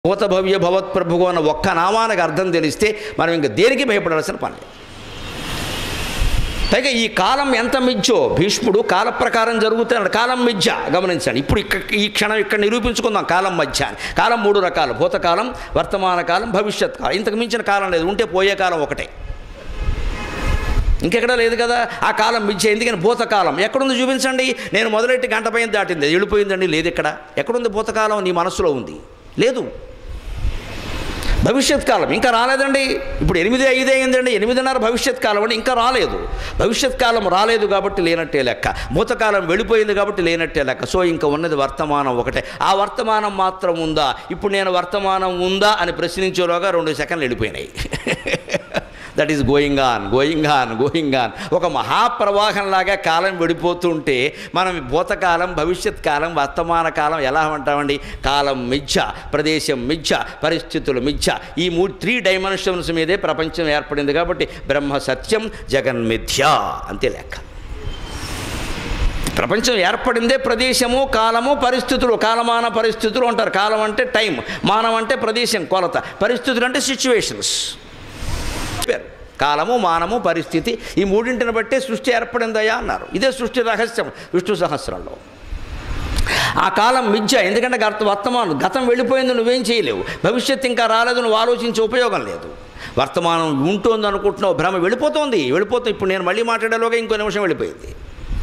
భూత భవ్య భవత్ ప్రభువు అన్న ఒక్క నామానికి అర్థం తెలిస్తే మనం ఇంక దేనికి భయపడాల్సిన పని లేదు. పైగా ఈ కాలం ఎంత మిథ్యో భీష్ముడు కాల ప్రకారం జరుగుతున్నాడు కాలం మిథ్య గమనించండి ఇప్పుడు ఇక్కడ ఈ క్షణం ఇక్కడ నిరూపించుకుందాం కాలం మధ్య అని కాలం మూడు రకాలు భూతకాలం వర్తమాన కాలం భవిష్యత్ కాలం ఇంతకు మించిన కాలం లేదు ఉంటే పోయే కాలం ఒకటే ఇంకెక్కడ లేదు కదా ఆ కాలం మిథ్య ఎందుకని భూతకాలం ఎక్కడుంది చూపించండి నేను మొదలెట్టి గంట పైన దాటింది వెళ్ళిపోయిందండి లేదు ఇక్కడ ఎక్కడుంది భూతకాలం నీ మనసులో ఉంది లేదు భవిష్యత్ కాలం ఇంకా రాలేదండి ఇప్పుడు ఎనిమిది ఐదు అయిందండి ఎనిమిదిన్నర భవిష్యత్ కాలం అండి ఇంకా రాలేదు భవిష్యత్ కాలం రాలేదు కాబట్టి లేనట్టే లెక్క భూతకాలం వెళ్ళిపోయింది కాబట్టి లేనట్టే లెక్క సో ఇంకా ఉన్నది వర్తమానం ఒకటే ఆ వర్తమానం మాత్రం ఉందా ఇప్పుడు నేను వర్తమానం ఉందా అని ప్రశ్నించేలోగా రెండు సెకండ్లు వెళ్ళిపోయినాయి that is going on going on going on ఒక మహాప్రవాహంలాగా కాలం విడిపోతుంటే మనం భూతకాలం భవిష్యత్ కాలం వర్తమాన కాలం ఎలా అంటామండి కాలం మిథ్య ప్రదేశం మిథ్య పరిస్థితులు మిథ్య ఈ మూడు త్రీ డైమెన్షన్స్ మీదే ప్రపంచం ఏర్పడింది కాబట్టి బ్రహ్మ సత్యం జగన్ మిథ్య అంతే లెక్క ప్రపంచం ఏర్పడిందే ప్రదేశము కాలము పరిస్థితులు కాలమాన పరిస్థితులు అంటారు కాలం అంటే టైం మానం అంటే ప్రదేశం కొలత పరిస్థితులు అంటే సిచ్యువేషన్స్ పేరు కాలము మానము పరిస్థితి ఈ మూడింటిని బట్టే సృష్టి ఏర్పడిందయ్యా అన్నారు ఇదే సృష్టి రహస్యం విష్ణు సహస్రంలో ఆ కాలం మిథ్య ఎందుకంటే గత వర్తమానం గతం వెళ్ళిపోయింది నువ్వేం చేయలేవు భవిష్యత్తు ఇంకా రాలేదు నువ్వు ఆలోచించే ఉపయోగం లేదు వర్తమానం ఉంటుంది అనుకుంటున్నావు భ్రమ వెళ్ళిపోతుంది వెళ్ళిపోతుంది ఇప్పుడు నేను మళ్ళీ మాట్లాడేలోగా ఇంకో నిమిషం వెళ్ళిపోయింది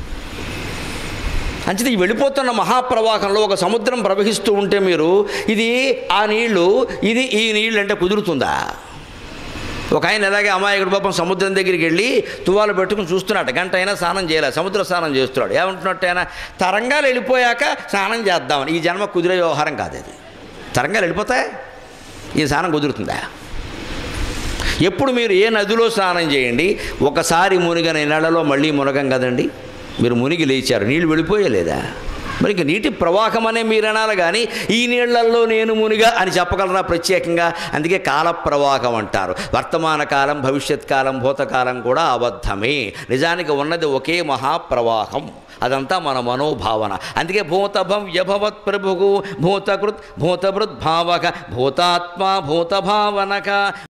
అంచేది ఈ వెళ్ళిపోతున్న మహాప్రవాహంలో ఒక సముద్రం ప్రవహిస్తూ ఉంటే మీరు ఇది ఆ నీళ్లు ఇది ఈ నీళ్ళు అంటే కుదురుతుందా ఒక ఆయన ఎలాగే అమాయకుడు పాపం సముద్రం దగ్గరికి వెళ్ళి తువాలు పెట్టుకుని చూస్తున్నాడు గంట అయినా స్నానం చేయలే సముద్ర స్నానం చేస్తున్నాడు ఏమంటున్నట్టు ఆయన తరంగాలు వెళ్ళిపోయాక స్నానం చేద్దామని ఈ జన్మ కుదిరే వ్యవహారం కాదు ఇది తరంగాలు వెళ్ళిపోతాయి ఈ స్నానం కుదురుతుందా ఎప్పుడు మీరు ఏ నదిలో స్నానం చేయండి ఒకసారి మునిగని నెలలో మళ్ళీ మునగం కదండి మీరు మునిగి లేచారు నీళ్ళు వెళ్ళిపోయలేదా మరి ఇంక నీటి ప్రవాహం అనే మీరు అనాలి కానీ ఈ నీళ్లల్లో నేను మునిగా అని చెప్పగలరా ప్రత్యేకంగా అందుకే కాల ప్రవాహం అంటారు వర్తమాన కాలం భవిష్యత్ కాలం భూతకాలం కూడా అబద్ధమే నిజానికి ఉన్నది ఒకే మహాప్రవాహం అదంతా మన మనోభావన అందుకే భూతభం వ్యభవత్ ప్రభువు భూతకృత్ భూతభృత్ భావక భూతాత్మ భూతభావనక